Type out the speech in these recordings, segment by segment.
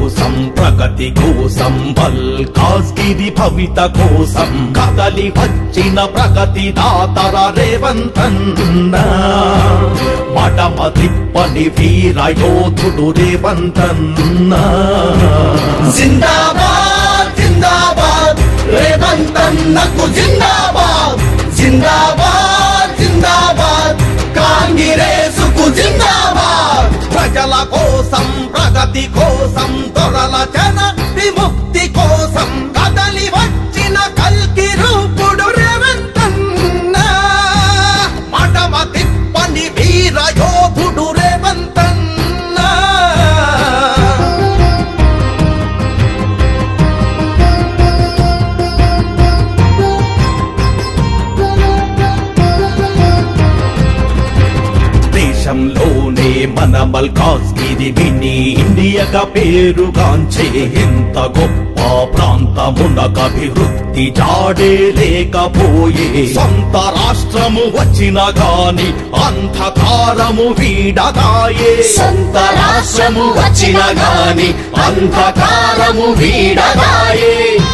కోసం ప్రగతి కోసం బల్ కాస్గిరి భవిత కోసం కదలి వచ్చిన ప్రగతి దాతర రేవంతన్న మడమ తిప్పని వీర యోధుడు రేవంతన్న జిందాబాద్ జిందాబాద్ రేవంతన్నకు జిందాబాద్ జిందాబాద్ జిందాబాద్ కాంగ్రెసుకు జిందాబాద్ ప్రజల కోసం ప్రగతి కోసం దొరల జన విముక్తి కోసం కదలి వచ్చిన కల్కి రూపుడు రేవంతన్న మడమ తిప్పని వీర యోధుడు రేవంతన్న దేశంలోనే మన మల్కాజ్గిరి విని ఇండియాగా పేరుగాంచే ఎంత గొప్ప ప్రాంతమునకు అభివృద్ధి జాడే లేకపోయే సొంత రాష్ట్రము వచ్చిన గాని అంధకారము వీడదాయే సొంత రాష్ట్రము వచ్చిన గాని అంధకారము వీడదాయే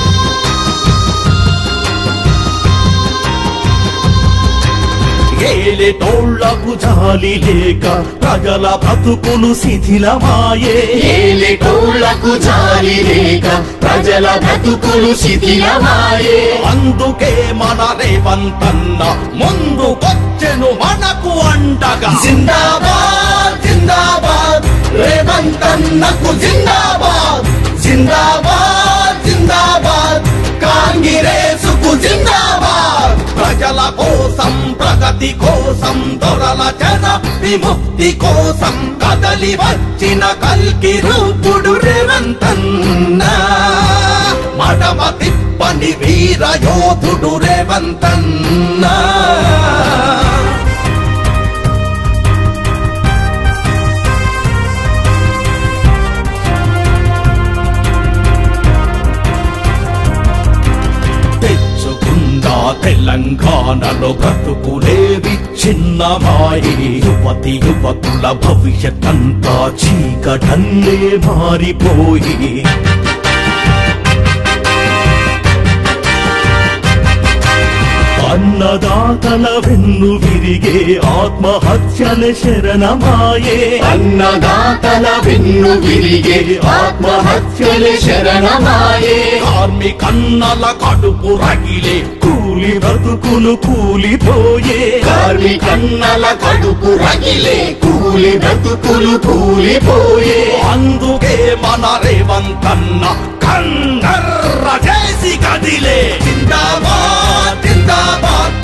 ఏలేటోళ్లకు జాలి లేక ప్రజల బ్రతుకులు శిథిలమాయే ఏలిటోళ్లకు జాలి లేక ప్రజల బ్రతుకులు శిథిలమాయే అందుకే మన రేవంతన్న ముందుకొచ్చెను మనకు అండగా జిందాబాద్ జిందాబాద్ రేవంతన్నకు జిందాబాద్ జిందాబాద్ జిందాబాద్ కాంగ్రెసుకు జిందాబాద్ ప్రజల కోసం ప్రగతి కోసం దొరల జన విముక్తి కోసం కదలి వచ్చిన కల్కి రూపుడు రేవంతన్న మడమ తిప్పని వీర యోధుడు రేవంతన్న తెచ్చుకుందా తెలంగాణలో బ్రతుకులేవి చిన్నమాయి యువతి యువకుల భవిష్యత్ అంతా చీకటల్లే మారిపోయి అన్నదాతల వెన్ను విరిగే ఆత్మహత్యల శరణమాయే అన్నదాతల వెన్ను విరిగే ఆత్మహత్యల శరణమాయే కార్మికన్నల కడుపు రగిలే కూలి బ్రతుకులు కూలిపోయే కార్మికన్నల కడుపు రగిలే కూలి బ్రతుకులు కూలిపోయే అందుకే మన రేవంతన్న కన్నర్ర చేసి కదిలే జిందాబాద్ జిందాబాద్